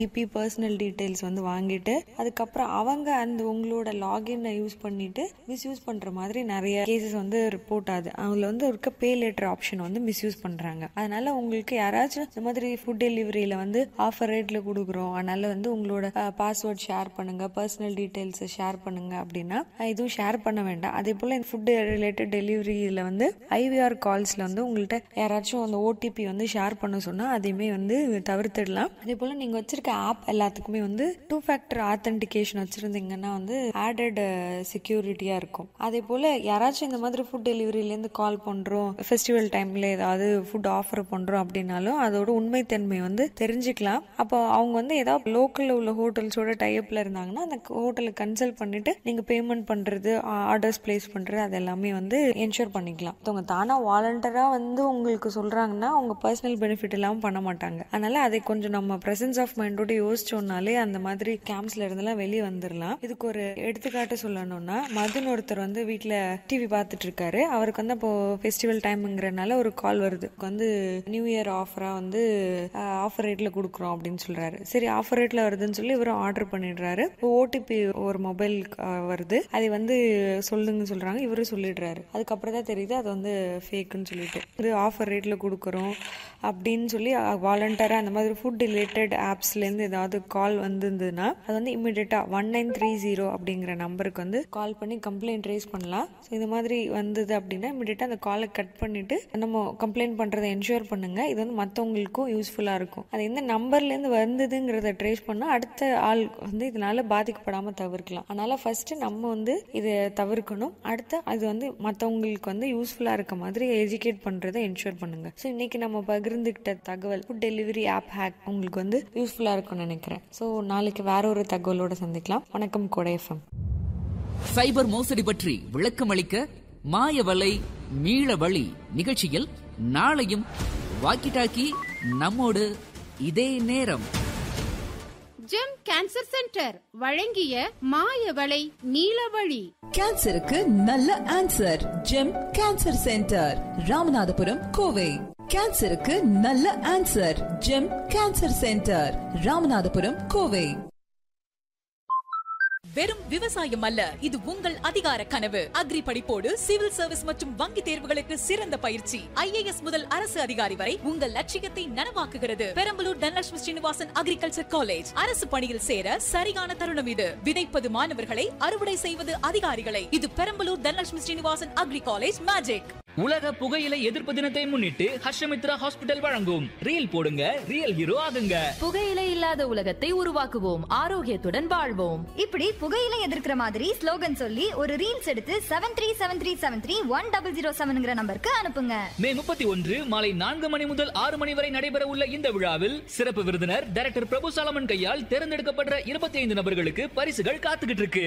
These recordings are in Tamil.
ஓடிபி பர்சனல் டீட்டெயில்ஸ் வந்து வாங்கிட்டு அதுக்கப்புறம் அவங்க அந்த உங்களோட லாகினை யூஸ் பண்ணிட்டு மிஸ்யூஸ் பண்ற மாதிரி நிறைய கேசஸ் வந்து ரிப்போர்ட் ஆகுது அவங்கள வந்து இருக்க பே லேட்டர் ஆப்ஷன் வந்து மிஸ்யூஸ் பண்றாங்க அதனால உங்களுக்கு யாராச்சும் இந்த மாதிரி ஃபுட் டெலிவரியில வந்து ஆஃபர் ரேட்ல கொடுக்குறோம் அதனால வந்து உங்களோட பாஸ்வேர்ட் ஷேர் பண்ணுங்க பர்சனல் டீட்டெயில்ஸ் ஷேர் பண்ணுங்க அப்படின்னா அஹ், இதுவும் ஷேர் பண்ண வேண்டாம் அதே போல ஃபுட் ரிலேட்டட் டெலிவரியில வந்து ஐவிஆர் கால்ஸ்ல வந்து உங்கள்கிட்ட யாராச்சும் அந்த ஓடிபி வந்து ஷேர் பண்ண சொன்னா அதையுமே வந்து தவிர்த்துடலாம் அதே போல நீங்க வச்சிருக்க ஆப் எல்லாத்துக்குமே வந்து டூ ஃபேக்டர் ஆத்தென்டிகேஷன் வச்சிருந்தீங்கன்னா வந்து ஆடட் செக்யூரிட்டியா இருக்கும் அதே போல யாராச்சும் இந்த மாதிரி ஃபுட் டெலிவரியிலேருந்து கால் பண்றோம் ஃபெஸ்டிவல் டைம்ல ஏதாவது ஃபுட் ஆஃபர் பண்றோம் அப்படின்னாலும் அதோட உண்மைத்தன்மை வந்து தெரிஞ்சுக்கலாம் அப்போ அவங்க வந்து ஏதாவது லோக்கல்ல உள்ள ஹோட்டல்ஸோட டைப்ல இருந்தாங்கன்னா அந்த ஹோட்டலை கன்சல்ட் பண்ணிட்டு நீங்க பேமெண்ட் பண்றது ஆர்டர்ஸ் பிளேஸ் பண்றது அது எல்லாமே வந்து என்ஷூர் பண்ணிக்கலாம் அவங்க தானா வாலண்டரா வந்து உங்களுக்கு சொல்றாங்கன்னா அவங்க பர்சனல் பெனிஃபிட் எல்லாம் பண்ண மாட்டாங்க அதனால அதை கொஞ்சம் நம்ம பிரசன்ஸ் ஆஃப் மைண்டோட யோசிச்சோம்னாலே அந்த மாதிரி கேம்ப்ஸ்ல இருந்தெல்லாம் வெளியே வந்துடலாம் இதுக்கு ஒரு எடுத்துக்காட்டு சொல்லணும்னா மதுன் ஒருத்தர் வந்து வீட்ல டிவி பார்த்துட்டு இருக்காரு அவருக்கு வந்து அப்போ ஃபெஸ்டிவல் டைம்ங்கிறனால ஒரு கால் வருது வந்து நியூ இயர் ஆஃபரா வந்து ஆஃபர் ரேட்ல கொடுக்குறோம் அப்படின்னு சொல்றாரு சரி ஆஃபர் ரேட்ல வருதுன்னு சொல்லி இவரும் ஆர்டர் பண்ணிடுறாரு ஓடிபி ஒரு மொபைல் வருது அதை வந்து சொல்லுங்கன்னு சொல்றாங்க இவரும் சொல்லிடுறாரு அதுக்கப்புறம் தான் தெரியுது அது வந்து ஃபேக்குன்னு சொல்லிட்டு இது ஆஃபர் ரேட்ல கொடுக்குறோம் அப்படின்னு சொல்லி வாலண்டரா அந்த மாதிரி ஃபுட் ரிலேட்டட் ஆப்ஸ்லேருந்து ஏதாவது கால் வந்திருந்ததுன்னா அது வந்து இமிடியேட்டாக ஒன் நைன் த்ரீ ஜீரோ அப்படிங்கிற நம்பருக்கு வந்து கால் பண்ணி கம்ப்ளைண்ட் ரைஸ் பண்ணலாம் ஸோ இந்த மாதிரி வந்தது அப்படின்னா இமிடியேட்டாக அந்த காலை கட் பண்ணிட்டு நம்ம கம்ப்ளைண்ட் பண்ணுறதை என்ஷூர் பண்ணுங்க இது வந்து மற்றவங்களுக்கும் யூஸ்ஃபுல்லாக இருக்கும் அது எந்த நம்பர்லேருந்து வந்ததுங்கிறத ட்ரேஸ் பண்ணால் அடுத்த ஆள் வந்து இதனால பாதிக்கப்படாமல் தவிர்க்கலாம் அதனால ஃபர்ஸ்ட் நம்ம வந்து இதை தவிர்க்கணும் அடுத்து அது வந்து மற்றவங்களுக்கு வந்து யூஸ்ஃபுல்லாக இருக்க மாதிரி எஜுகேட் பண்ணுறதை என்ஷூர் பண்ணுங்க ஸோ இன்னைக்கு நம்ம பகிர்ந்துக்கிட்ட தகவல் ஃபுட் டெலிவரி ஆப் ஹேக் உங்களுக்கு வந்து யூஸ்ஃபுல்லாக இருக்கும்னு நினைக்கிறேன் ஸோ நாளைக்கு வேற ஒரு தகவலோட சந்திக்கலாம் வணக்கம் கோடை எஃப்எம் சைபர் மோசடி பற்றி விளக்கமளிக்க மாயவலை மீள வழி நிகழ்ச்சியில் நாளையும் வாக்கி டாக்கி நம்மோடு இதே நேரம் ஜெம் கேன்சர் சென்டர் வழங்கிய மாயவளை நீலவழி கேன்சருக்கு நல்ல answer Gem cancer centre Ramanathapuram Kovai கேன்சருக்கு நல்ல answer Gem cancer centre Ramanathapuram Kovai வெறும் விவசாயம் அல்ல இது உங்கள் அதிகார கனவு அக்ரி படிப்போடு சிவில் சர்வீஸ் மற்றும் வங்கி தேர்வுகளுக்கு சிறந்த பயிற்சி ஐஏஎஸ் முதல் அரசு அதிகாரி வரை உங்கள் லட்சியத்தை நனவாக்குகிறது பெரம்பலூர் தனலட்சுமி ஸ்ரீனிவாசன் அக்ரிகல்ச்சர் காலேஜ் அரசு பணியில் சேர சரியான தருணம் இது விதைப்பது மாணவர்களை அறுவடை செய்வது அதிகாரிகளை இது Perambalur Dhanalakshmi Srinivasan agri college magic உலக புகையிலை எதிர்ப்பு தினத்தை முன்னிட்டு ஹர்ஷமித்ரா ஹாஸ்பிட்டல் வழங்கும் ரீல் போடுங்க ரியல் ஹீரோ ஆகுங்க புகையிலை இல்லாத உலகத்தை உருவாக்குவோம் ஆரோக்கியத்துடன் வாழ்வோம் இப்படி புகையிலை எதிர்க்கிற மாதிரி ஸ்லோகன் சொல்லி ஒரு ரீல்ஸ் எடுத்து seven three seven three seven three one double zero செவன்ங்கிற நம்பருக்கு அனுப்புங்க மே முப்பத்தி ஒன்று மாலை நான்கு மணி முதல் ஆறு மணி வரை நடைபெற உள்ள இந்த விழாவில் சிறப்பு விருந்தினர் டைரக்டர் பிரபு சாலமன் கையால் தேர்ந்தெடுக்கப்பட்ட இருபத்தி ஐந்து நபர்களுக்கு பரிசுகள் காத்துக்கிட்டு இருக்கு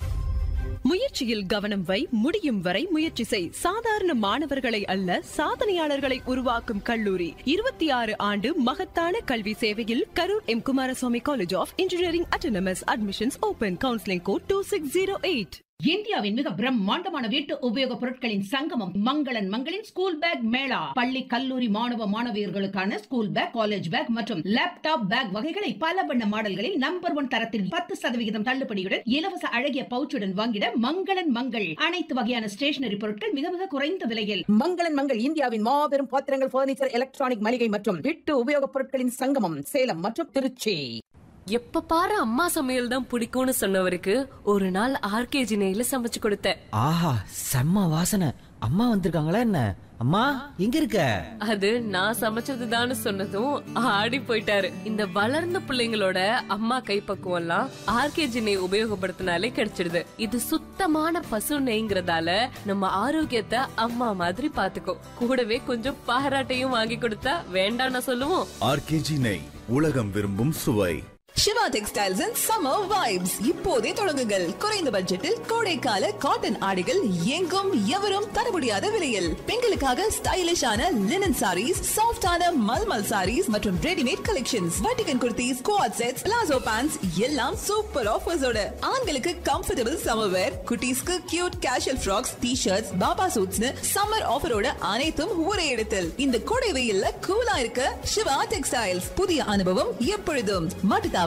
முயற்சியில் கவனம் வை முடியும் வரை முயற்சி செய் சாதாரண மாணவர்களை அல்ல சாதனையாளர்களை உருவாக்கும் கல்லூரி இருபத்தி ஆறு ஆண்டு மகத்தான கல்வி சேவையில் Karur M Kumaraswamy college of engineering autonomous admissions open counselling code two six zero eight இந்தியாவின் மிக பிரம்மாண்டமான வீட்டு உபயோக பொருட்களின் சங்கமம் மங்களன் மங்களின் ஸ்கூல் பேக் மேளா பள்ளி கல்லூரி மாணவ மாணவியர்களுக்கான ஸ்கூல் பேக் காலேஜ் பேக் மற்றும் லேப்டாப் பேக் வகைகளை பல வண்ண மாடல்களில் நம்பர் ஒன் தரத்தில் பத்து சதவிகிதம் தள்ளுபடியுடன் இலவச அழகிய பவுச்சுடன் வாங்கிட மங்களன் மங்கள் அனைத்து வகையான ஸ்டேஷனரி பொருட்கள் மிக மிக குறைந்த விலையில் மங்களன் மங்கள் இந்தியாவின் மாபெரும் பாத்திரங்கள் பர்னிச்சர் எலக்ட்ரானிக் மளிகை மற்றும் வீட்டு உபயோக பொருட்களின் சங்கமம் சேலம் மற்றும் திருச்சி எப்ப பாரு அம்மா சமையல் தான் பிடிக்கும்னு சொன்னவருக்கு ஒரு நாள் ஆர்கேஜி நெய்ல சமைச்சு கொடுத்தேன் ஆஹா செம்ம வாசனை அம்மா வந்திருக்காங்களா என்ன அம்மா எங்க இருக்க அது நான் சமைச்சதுதான்னு சொன்னதும் ஆடி போயிட்டாரு இந்த வளர்ந்த பிள்ளைங்களோட அம்மா கைப்பக்குவம் எல்லாம் ஆர்கேஜி நெய் உபயோகப்படுத்தினாலே கிடைச்சிடுது இது சுத்தமான பசு நெய்ங்கிறதால நம்ம ஆரோக்கியத்தை அம்மா மாதிரி பாத்துக்கோ கூடவே கொஞ்சம் பாராட்டையும் வாங்கி கொடுத்தா வேண்டாம்னு சொல்லுவோம் ஆர்கேஜி நெய் உலகம் விரும்பும் சுவை Siva textiles and summer vibes இப்போதே தொடங்குங்கள் குறைந்த பட்ஜெட்டில் கோடைக்கால காட்டன் ஆடைகள் எங்கும் எவரும் தர முடியாத விலையில் பெண்களுக்காக ஸ்டைலிஷான லினன் சாரீஸ் சாஃப்டான மல்மல் சாரீஸ் மற்றும் ரெடிமேட் கலெக்ஷன்ஸ் வட்டிகன் kurtis coord sets palazzo pants எல்லாம் சூப்பர் ஆஃபர்ஸோட ஆண்களுக்கு கம்ஃபர்டபுள் சம்மர் வேர் குட்டீஸ்க்கு cute casual frocks T shirts பாபா சூட்ஸ்னு சம்மர் ஆஃபரோட அனைத்தும் ஒரே இடத்தில் இந்த கோடை வெயில்ல கூலா இருக்க சிவா டெக்ஸ்டைல்ஸ் புதிய அனுபவம் எப்பொழுதும் மட்டும்